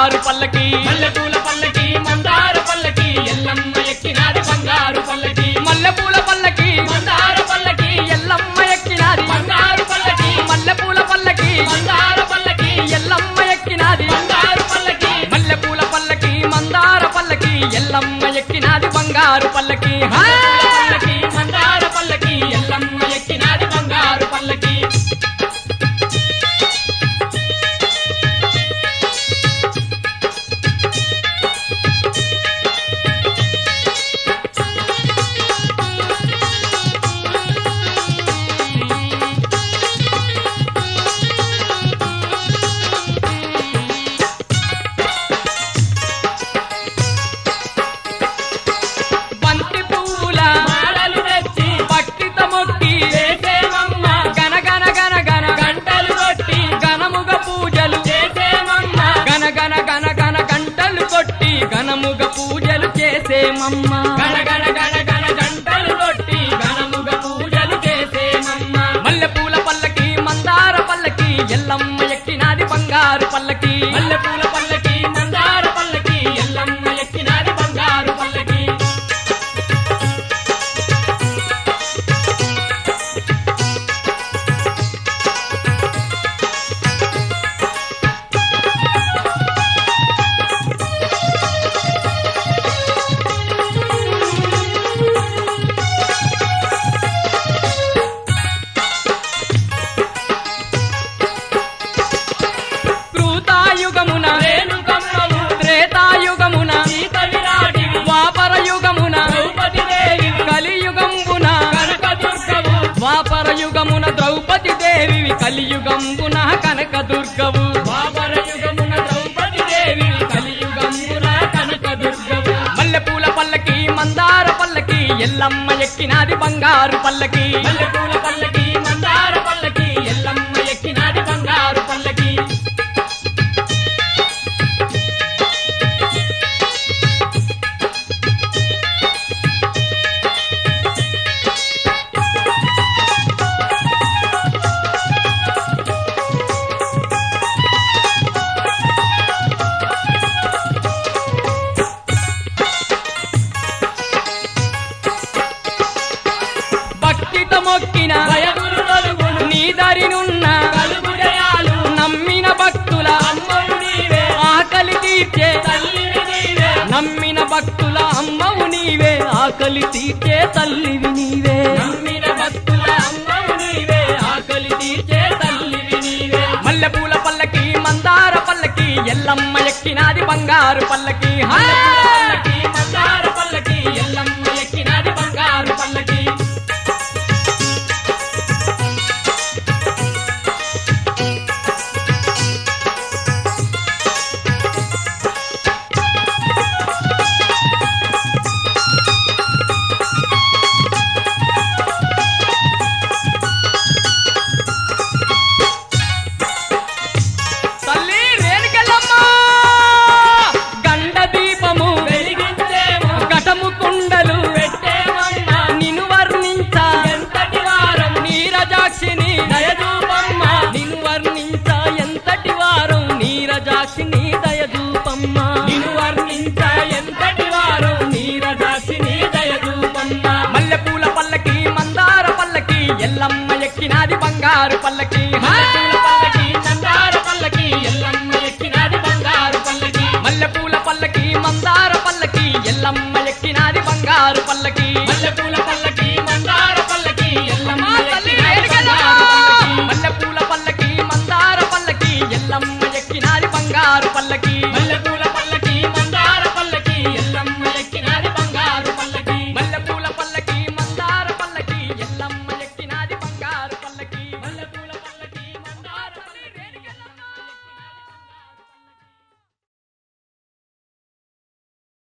బంగారు పల్లకి మల్లెపూల పల్లకి మందార పల్లకి ఎల్లమ్మ ఎక్కినాది బంగారు పల్లకి మల్లెపూల పల్లకి మందార పల్లకి ఎల్లమ్మ ఎక్కినాది బంగారు పల్లకి మల్లెపూల పల్లకి మందార పల్లకి ఎల్లమ్మ ఎక్కినాది బంగారు పల్లకి మల్లెపూల పల్లకి మందార పల్లకి ఎల్లమ్మ ఎక్కినాది బంగారు పల్లకి హా! పల్లకి మందార పల్లకి ఎల్లమ్మ ఎక్కినాది బంగారు పల్లకి బంతి పువ్వుల మాడలు తెచ్చి భక్తితో మొక్కి చేసేమమ్మ గన గన గన గన గంటలు కొట్టి గణముగ పూజలు చేసేమమ్మ గన గన గన గన గంటలు కొట్టి గణముగ పూజలు చేసేమమ్మ గణ గణ గణ గణ గంటలు కొట్టి ఘనముగ పూజలు చేసేమమ్మ మల్లెపూల పల్లకి మందార పల్లకి ఎల్లమ్మ ఎక్కినాది బంగారు పల్లకి మల్లెపూల పల్లకి మందార పల్లకి ఎల్లమ్మ ఎక్కినాది బంగారు పల్లకి కృతాయుగమున రేణుకమ్మవు త్రేతాయుగమున సీత విరాటివి ద్వాపర యుగమున ద్రౌపది దేవి కలియుగంబున కనక దుర్గవు ద్వాపర యుగమున ద్రౌపది దేవి కలియుగంబున కనక దుర్గవు ద్వాపర యుగమున ద్రౌపది దేవి కలియుగమున కనక దుర్గవు మల్లెపూల పల్లకి మందార పల్లకి ఎల్లమ్మ ఎక్కినాది బంగారు పల్లకి మల్లెపూల పల్లకి మందార పల్లకి ఎల్లమ్మ ఎక్కినాది బంగారు పల్లకి భక్తితో మొక్కిన భయములు నలుగును నీ దరినున్న కలుగు జయాలు నమ్మిన భక్తుల అమ్మవు నీవే ఆకలి తీర్చే తల్లివి నీవే నమ్మిన భక్తుల అమ్మవు నీవే ఆకలి తీర్చే తల్లివి నీవే నమ్మిన భక్తుల అమ్మవు నీవే ఆకలి తీర్చే తల్లివి నీవే మల్లెపూల పల్లకి మందార పల్లకి ఎల్లమ్మ ఎక్కినాది బంగారు పల్లకి హా! పల్లకి మందార పల్లకి ఎల్లమ్మ ఎక్కినాది బంగారు పల్లకి తల్లి రేణుకెళ్ళమ్మ గండ దీపము వెలిగించేమో ఘటము కుండలు పెట్టేమమ్మ నిన్ను వర్ణించ ఎంతటి వారం నీరజాక్షిని దయదూపమ్మ నిన్ను వర్ణించ ఎంతటి వారం నీరజాక్షిని దయదూపమ్మ నిన్ను వర్ణించ ఎంతటి వారం నీరదాసిని దయదూపమ్మ మల్లెపూల పల్లకి మందార పల్లకి ఎల్లమ్మ ఎక్కినాది బంగారు పల్లకి